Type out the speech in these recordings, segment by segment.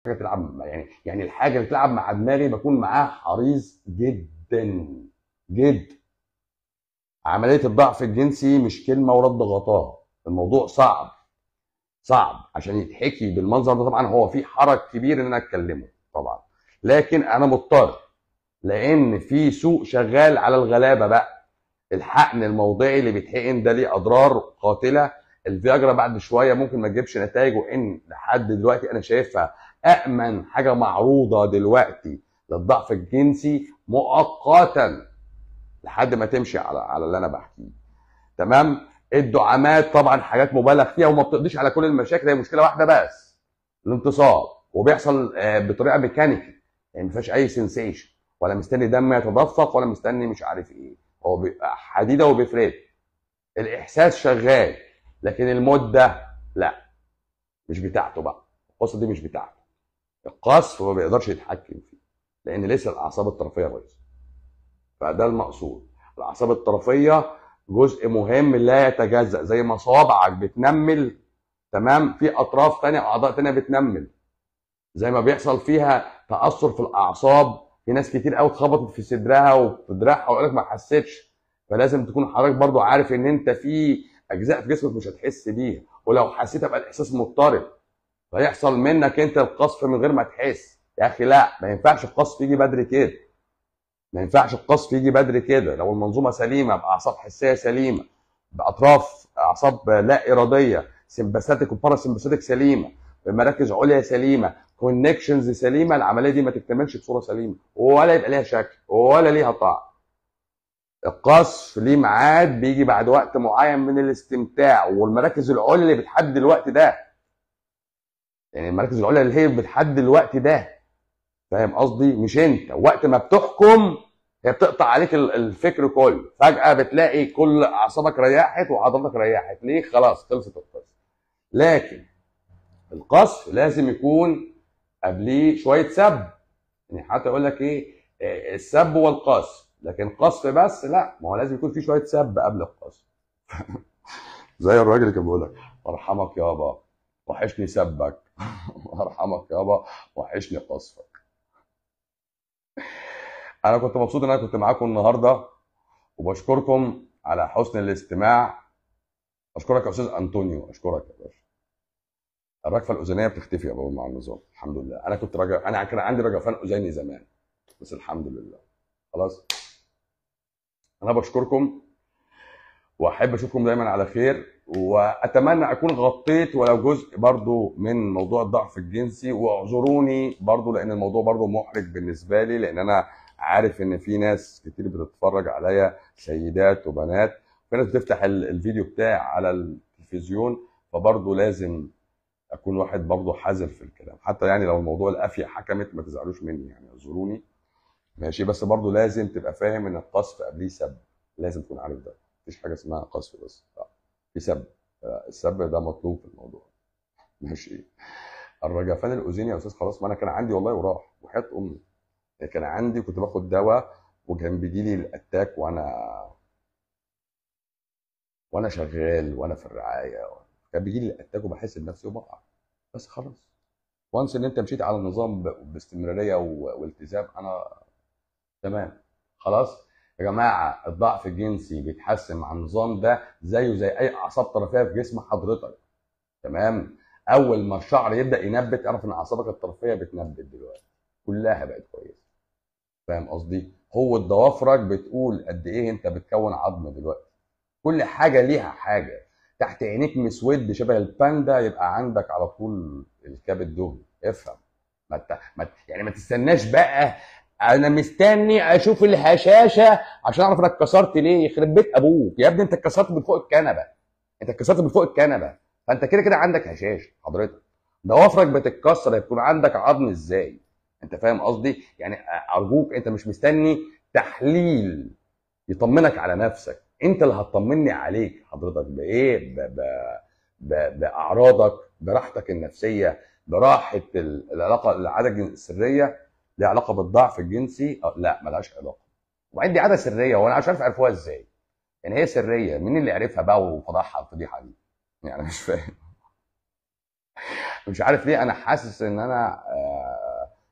حاجه تلعب يعني يعني الحاجه اللي تلعب مع دماغي بكون معاها حريص جدا جدا عمليه الضعف الجنسي مش كلمه ورد غطاها الموضوع صعب صعب عشان يتحكي بالمنظر ده طبعا هو في حرج كبير ان انا اتكلمه طبعا لكن انا مضطر لان في سوق شغال على الغلابه بقى الحقن الموضعي اللي بيتحقن ده ليه اضرار قاتله الفياجرا بعد شويه ممكن ما تجيبش نتائج وان لحد دلوقتي انا شايفها امن حاجه معروضه دلوقتي للضعف الجنسي مؤقتا لحد ما تمشي على على اللي انا بحكيه تمام الدعامات طبعا حاجات مبالغ فيها وما بتقضيش على كل المشاكل هي مشكله واحده بس الانتصاب وبيحصل آه، بطريقه ميكانيكي يعني ما فيهاش اي سنسيشن ولا مستني دم يتدفق ولا مستني مش عارف ايه هو بيبقى حديده وبيفرد الاحساس شغال لكن المده لا مش بتاعته بقى القصه دي مش بتاعته القصف ما بيقدرش يتحكم فيه لان لسه الاعصاب الطرفيه بايظه فده المقصود الاعصاب الطرفيه جزء مهم لا يتجزا زي ما صوابعك بتنمل تمام في اطراف تانية اعضاء تانية بتنمل زي ما بيحصل فيها تاثر في الاعصاب في ناس كتير قوي اتخبطت في صدرها وفي دراعها ويقول لك ما حسيتش فلازم تكون حضرتك برضو عارف ان انت في اجزاء في جسمك مش هتحس بيها ولو حسيت يبقى الاحساس مضطرب فيحصل منك انت القصف من غير ما تحس يا اخي لا ما ينفعش القصف يجي بدري كده ما ينفعش القصف يجي بدري كده لو المنظومه سليمه باعصاب حسيه سليمه باطراف اعصاب لا اراديه سمباثيك وباراسمباثيك سليمه بمراكز عليا سليمه كونكشنز سليمه العمليه دي ما تكتملش بصوره سليمه ولا يبقى ليها شكل ولا ليها طعم القصف ليه ميعاد بيجي بعد وقت معين من الاستمتاع والمراكز العليا اللي بتحدد الوقت ده يعني المراكز العليا اللي هي بتحدد الوقت ده فاهم قصدي مش انت وقت ما بتحكم هي بتقطع عليك ال- الفكر كله فجاه بتلاقي كل اعصابك ريحت وعضلاتك ريحت ليه خلاص خلصت القصه لكن القصف لازم يكون قبليه شويه سب يعني حتى يقول لك ايه آه، السب والقصف لكن قصف بس لا ما هو لازم يكون في شويه سب قبل القصف زي الراجل اللي كان بيقول لك ارحمك يابا وحشني سبك ارحمك يابا وحشني قصفك انا كنت مبسوط ان انا كنت معاكم النهارده وبشكركم على حسن الاستماع اشكرك يا استاذ انطونيو اشكرك يا باشا الرجفه الاذنيه بتختفي يا بابا مع النظام الحمد لله انا كنت رجع انا كان عندي رجفان اذني زمان بس الحمد لله خلاص انا بشكركم واحب اشوفكم دايما على خير واتمنى اكون غطيت ولو جزء برضو من موضوع الضعف الجنسي واعذروني برضو لان الموضوع برضو محرج بالنسبه لي لان انا عارف ان في ناس كتير بتتفرج عليا سيدات وبنات في ناس بتفتح ال- الفيديو بتاعي على التلفزيون فبرضو لازم اكون واحد برضو حذر في الكلام حتى يعني لو الموضوع القافيه حكمت ما تزعلوش مني يعني اعذروني ماشي بس برضو لازم تبقى فاهم ان القصف قبليه سب لازم تكون عارف ده مفيش حاجه اسمها قصف بس لا في سب السب ده مطلوب في الموضوع ماشي الرجفان الاذني يا استاذ خلاص ما انا كان عندي والله وراح وحياه امي كان عندي كنت باخد دواء وكان بيجي لي الاتاك وانا وانا شغال وانا في الرعايه كان بيجي لي الاتاك وبحس بنفسي وبقع بس خلاص وانس ان انت مشيت على النظام ب- باستمراريه و- والتزام انا تمام خلاص يا جماعه الضعف الجنسي بيتحسن مع النظام ده زيه زي اي اعصاب طرفيه في جسم حضرتك تمام اول ما الشعر يبدا ينبت اعرف ان اعصابك الطرفيه بتنبت دلوقتي كلها بقت كويسه فاهم قصدي قوه ضوافرك بتقول قد ايه انت بتكون عظم دلوقتي كل حاجه ليها حاجه تحت عينيك مسود شبه الباندا يبقى عندك على طول الكبد دهني افهم ما ت... ما ت... يعني ما تستناش بقى انا مستني اشوف الهشاشه عشان اعرف انك اتكسرت ليه يخرب بيت ابوك يا ابني انت اتكسرت من فوق الكنبه انت اتكسرت من فوق الكنبه فانت كده كده عندك هشاشه حضرتك ضوافرك بتتكسر يكون عندك عظم ازاي انت فاهم قصدي يعني ارجوك انت مش مستني تحليل يطمنك على نفسك انت اللي هتطمني عليك حضرتك بايه ب... ب... ب... باعراضك براحتك النفسيه براحه ال- العلاقه العاده السريه ليها علاقه بالضعف الجنسي أه لا ملهاش علاقه وبعدين دي عاده سريه وانا مش عارف عرفوها ازاي يعني هي سريه مين اللي عرفها بقى وفضحها الفضيحه دي يعني مش فاهم مش عارف ليه انا حاسس ان انا آه،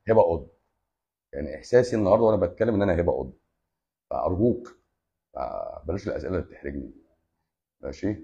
هبه قطب يعني احساسي النهارده وانا بتكلم ان انا هبه قطب فارجوك آه، بلاش الاسئله اللي بتحرجني ماشي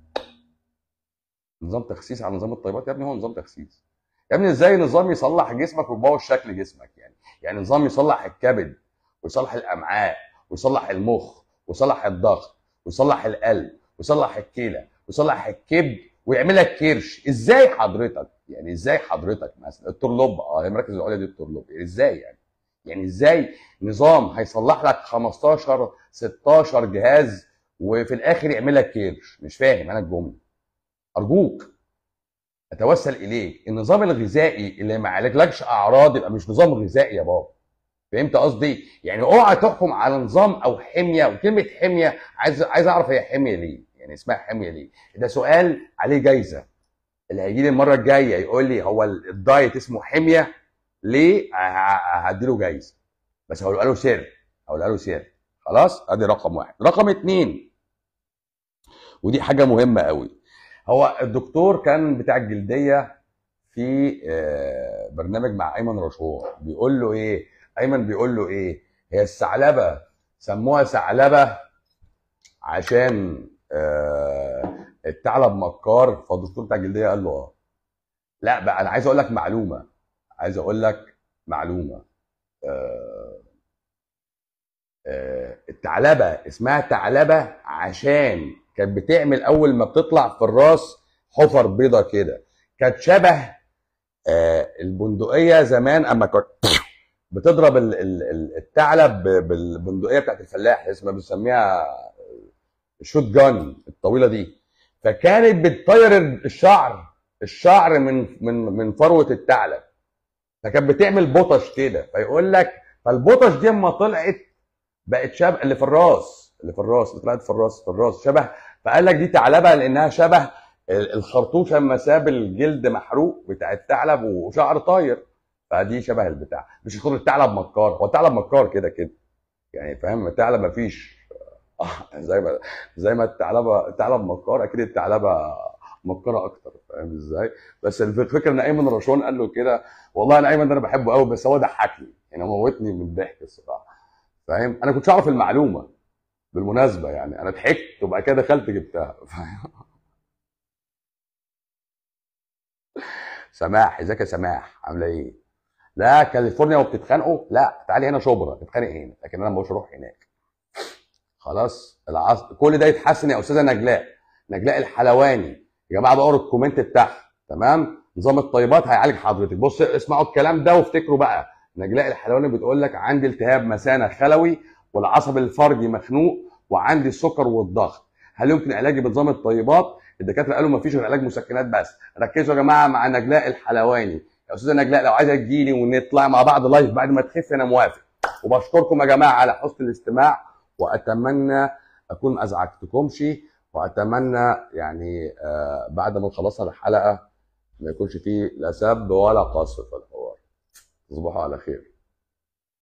نظام تخسيس على نظام الطيبات يا ابني هو نظام تخسيس يا ابني ازاي نظام يصلح جسمك ويبوظ شكل جسمك يعني يعني نظام يصلح الكبد ويصلح الامعاء ويصلح المخ ويصلح الضغط ويصلح القلب ويصلح الكلى ويصلح الكبد ويعمل لك كرش ازاي حضرتك يعني ازاي حضرتك مثلا الطرلب اه هي مركز العليا دي الطرلب يعني ازاي يعني يعني ازاي نظام هيصلح لك 15 16 جهاز وفي الاخر يعمل لك كيرش مش فاهم انا الجمله ارجوك اتوسل اليك النظام الغذائي اللي ما عالجلكش اعراض يبقى مش نظام غذائي يا بابا فهمت قصدي يعني اوعى تحكم على نظام او حميه وكلمه حميه عايز عايز اعرف هي حميه ليه يعني اسمها حميه ليه ده سؤال عليه جايزه اللي هيجي لي المره الجايه يقول لي هو الدايت اسمه حميه ليه هديله جايزه بس هقول له سر هقول له سر خلاص ادي رقم واحد رقم اتنين ودي حاجه مهمه قوي هو الدكتور كان بتاع الجلديه في آه، برنامج مع ايمن رشوع بيقول له ايه ايمن بيقول له ايه هي الثعلبه سموها ثعلبه عشان آه، الثعلب مكار فالدكتور بتاع الجلديه قال له اه لا بقى انا عايز اقول لك معلومه عايز اقول لك معلومه آه، الثعلبه اسمها ثعلبه عشان كانت بتعمل اول ما بتطلع في الراس حفر بيضه كده كانت شبه آه، البندقيه زمان اما كانت بتضرب الثعلب بالبندقيه بتاعت الفلاح اسمها بنسميها الشوت جان الطويله دي فكانت بتطير الشعر الشعر من من من فروه الثعلب فكانت بتعمل بطش كده فيقول لك فالبطش دي اما طلعت بقت شبه اللي في الراس اللي في الراس اللي طلعت في الراس في الراس شبه فقال لك دي ثعلبه لانها شبه الخرطوش اما ساب الجلد محروق بتاع الثعلب وشعر طاير فدي شبه البتاع مش يكون الثعلب مكار هو الثعلب مكار كده كده يعني فاهم الثعلب مفيش آه، زي ما زي ما الثعلبه الثعلب مكار اكيد الثعلبه مكاره اكتر فاهم ازاي بس الفكره ان ايمن رشوان قال له كده والله انا ايمن ده انا بحبه قوي بس هو ضحكني يعني موتني من الضحك الصراحه فاهم انا كنتش اعرف المعلومه بالمناسبه يعني انا ضحكت وبعد كده دخلت جبتها سماح ازيك يا سماح عامله ايه لا كاليفورنيا وبتتخانقوا لا تعالي هنا شبرا تتخانق هنا لكن انا مش هروح هناك خلاص العصر كل ده يتحسن يا استاذه نجلاء نجلاء الحلواني يا جماعه بقرا الكومنت بتاعها تمام نظام الطيبات هيعالج حضرتك بص اسمعوا الكلام ده وافتكروا بقى نجلاء الحلواني بتقول لك عندي التهاب مثانه خلوي والعصب الفرجي مخنوق وعندي السكر والضغط هل يمكن علاجي بنظام الطيبات الدكاتره قالوا ما فيش غير علاج مسكنات بس ركزوا يا جماعه مع نجلاء الحلواني يا استاذه نجلاء لو عايزه تجيلي ونطلع مع بعض لايف بعد ما تخف انا موافق وبشكركم يا جماعه على حسن الاستماع واتمنى اكون ما ازعجتكمش واتمنى يعني آه بعد ما خلصنا الحلقه ما يكونش فيه لا سب ولا قصف في الحوار تصبحوا على خير